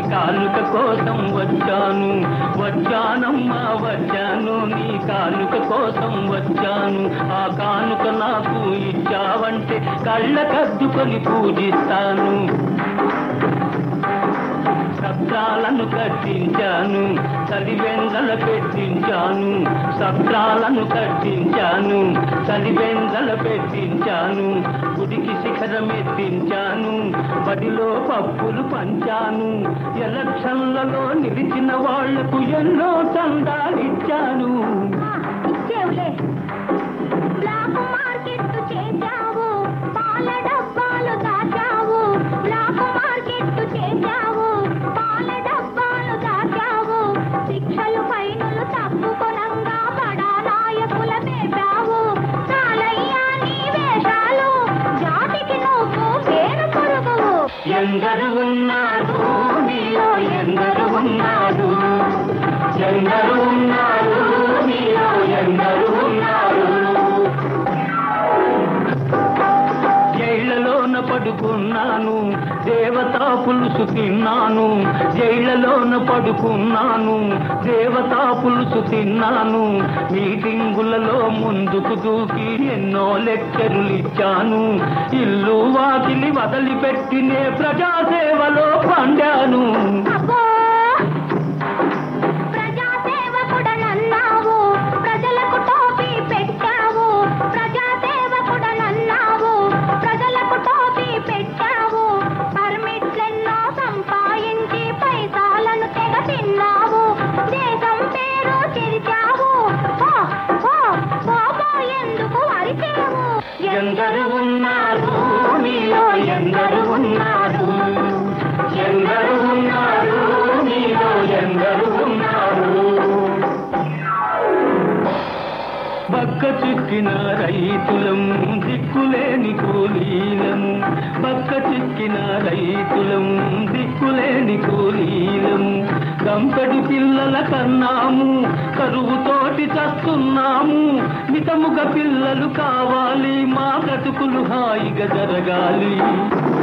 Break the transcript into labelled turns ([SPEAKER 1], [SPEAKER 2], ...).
[SPEAKER 1] కానుక కోసం వచ్చాను వచ్చానమ్మా వచ్చాను నీ కానుక కోసం వచ్చాను ఆ కానుక నాకు ఇచ్చావంటే కళ్ళ కద్దుకొని పూజిస్తాను సత్రాలను కట్టించాను చలివెందల పెట్టించాను సత్రాలను కట్టించాను చలివెందల పెట్టించాను గుడికి శిఖరం ఎత్తించాను బడిలో పప్పులు పంచాను ఎలక్షన్లలో నిలిచిన వాళ్లకు ఎన్నో చందాలిచ్చాను
[SPEAKER 2] ఇచ్చేవులే బ్లాక్ మార్కెట్ చేశావు పాల డబ్బాలు దాచావు బ్లాక్ మార్కెట్ చేశావు పాల డబ్బాలు దాచావు శిక్షలు ఫైనులు తప్పుకొనంగా బడా నాయకుల మేపావు చాలయ్యా నీ వేషాలు జాతికి నువ్వు పేరు పొరుగువు
[SPEAKER 1] ఎందరు ఉన్నారు మీలో ఎందరు ఉన్నారు ఎందరు ఉన్నారు మీలో ఎందరు ఉన్నారు జైళ్లలోన పడుకున్నాను దేవతా పులుసు తిన్నాను జైళ్లలోన పడుకున్నాను దేవతా పులుసు తిన్నాను మీటింగులలో ముందుకు దూకి ఎన్నో లెక్చరులు ఇచ్చాను ఇల్లు వాకిలి వదిలిపెట్టినే ప్రజాసేవలో పండాను
[SPEAKER 2] అబ్బో ప్రజాసేవకుడనన్నావు ప్రజలకు టోపీ పెట్టావు ప్రజాసేవకుడనన్నావు ప్రజలకు టోపీ పెట్టావు పర్మిట్లెన్నో సంపాదించి పైసాలను తెగ తిన్నావు దేశం పేరు చిరిచావు ఓ, ఓ, ఓ, ఎందుకు అరిచేవు
[SPEAKER 1] ఎందరు ఉన్నారు మీలో ఎందరు ఉన్నారు ఎందరు ఉన్నారు మీలో ఎందరు ఉన్నారు బక్క చిక్కిన రైతులం దిక్కులేని కూలీలము బక్క చిక్కిన రైతులం దిక్కులేని కూలీలము గంపెడు పిల్లల కన్నాము కరువుతోటి చస్తున్నాము మితముగా పిల్లలు కావాలి మా బ్రతుకులు హాయిగా జరగాలి